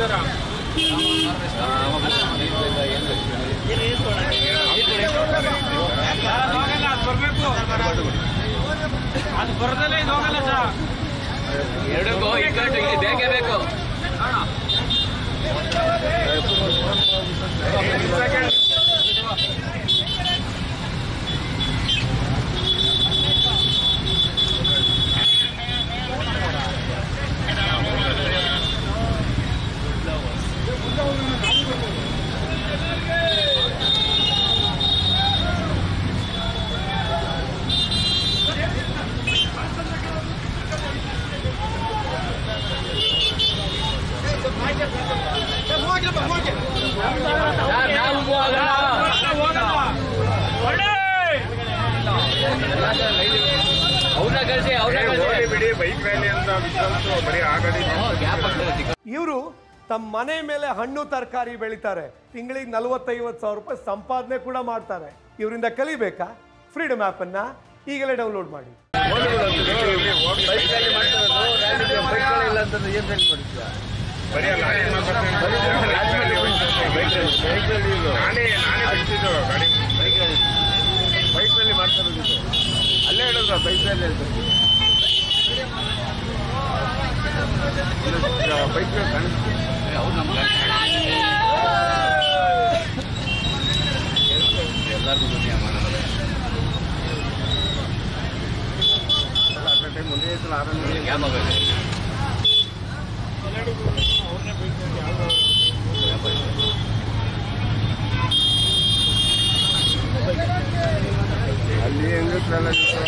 ಅದು ಬರದಲ್ಲೇ ಇದು ಹೋಗಲ್ಲ ಸರ್ ಎರಡಕ್ಕೂ ಇಕ್ಕಟ್ಟು ಇಲ್ಲಿ ಬೇಕೇ ಬೇಕು ಸರ್, ನಾವು ಹೋಗಲ್ಲ. ಅವ್ರನ್ನ ಕಳಿಸಿ ಅವ್ರನ್ನ ಕಳಿಸಿ ಬಿಡಿ ಬೈಕ್ ರ್ಯಾಲಿ ಅಂತ ವಿಚಾರಿಸು ಬರೀ ಆ ಗಾಡಿ ಗ್ಯಾಪ್ ಆಗ್ತದೆ ಚಿಕ್ಕ ಇವರು ತಮ್ಮ ಮನೆ ಮೇಲೆ ಹಣ್ಣು ತರಕಾರಿ ಬೆಳಿತಾರೆ ತಿಂಗಳಿಗೆ ನಲವತ್ತೈವತ್ತು ಸಾವಿರ ರೂಪಾಯಿ ಸಂಪಾದನೆ ಕೂಡ ಮಾಡ್ತಾರೆ ಇವರಿಂದ ಕಲಿಬೇಕಾ ಫ್ರೀಡಮ್ ಅನ್ನ ಈಗಲೇ ಡೌನ್ಲೋಡ್ ಮಾಡಿ ಬರೀ ಲಾರಿ ನಾನೇ ನಾನೇ ಬಿಡ್ತಿದ್ದು ಗಾಡಿ ಬೈಕ್ ರ್ಯಾಲಿ ಮಾಡ್ತಾ ಇರೋದು ಅಲ್ಲೇ ಹೇಳಿದ್ರು ಬೈಕ್ ರ್ಯಾಲಿ ಹೇಳ್ತಾರೆ ಬೈಕ್ ರ್ಯಾಲಿ ಕಾಣಿಸ್ತು ಅವ್ರು ನಮ್ಮ ಎಲ್ಲರಿಗೂ ದುನಿಯಾ ಮಾಡೋದು ಅಟ್ ಟೈಮ್ ಒಂದೇ ಸಲ ಆರಾಮ ಗ್ಯಾಪ್ ಆಗಬೇಕು ಅಲ್ಲಿ ಹೆಂಗಿಟ್ರಲ್ಲ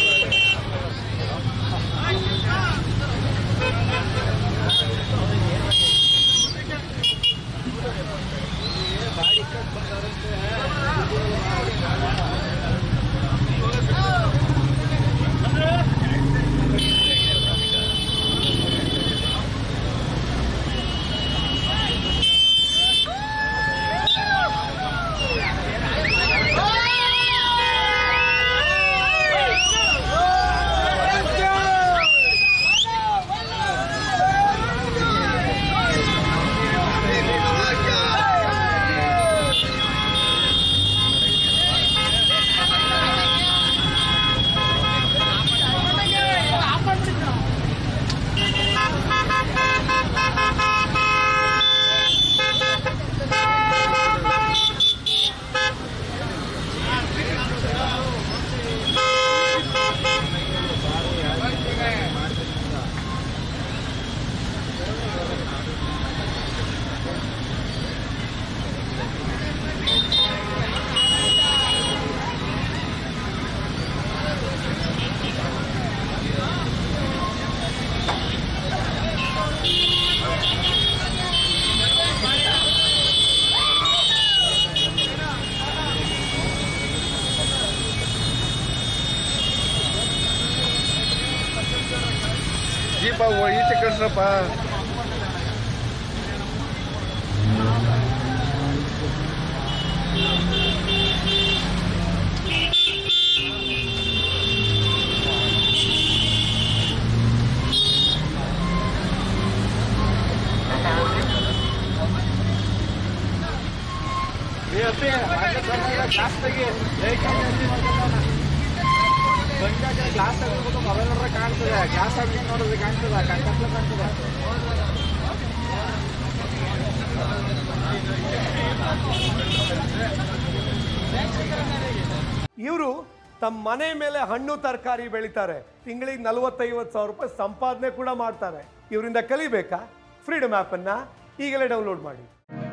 ಜೀಪ ಈಚೆ ಕಳ್ಸ್ರಪ್ಪ ಗ್ಲಾಸ್ ತೆಗೆದ್ಬಿಟ್ಟು ಮೊಬೈಲ್ ನೋಡ್ರೆ ಕಾಣ್ತದೆ ಗ್ಲಾಸ್ ಹಾಕಿ ನೋಡಿದ್ರೆ ಕಾಣ್ತದೆ ಕಣ್ಕತ್ಲೆ ಕಾಣ್ತದೆ ಇವರು ತಮ್ಮ ಮನೆ ಮೇಲೆ ಹಣ್ಣು ತರಕಾರಿ ಬೆಳಿತಾರೆ ತಿಂಗಳಿಗೆ ನಲವತ್ತೈವತ್ತು ಸಾವಿರ ರೂಪಾಯಿ ಸಂಪಾದನೆ ಕೂಡ ಮಾಡ್ತಾರೆ ಇವರಿಂದ ಕಲಿಬೇಕಾ ಫ್ರೀಡಮ್ ಅನ್ನ ಈಗಲೇ ಡೌನ್ಲೋಡ್ ಮಾಡಿ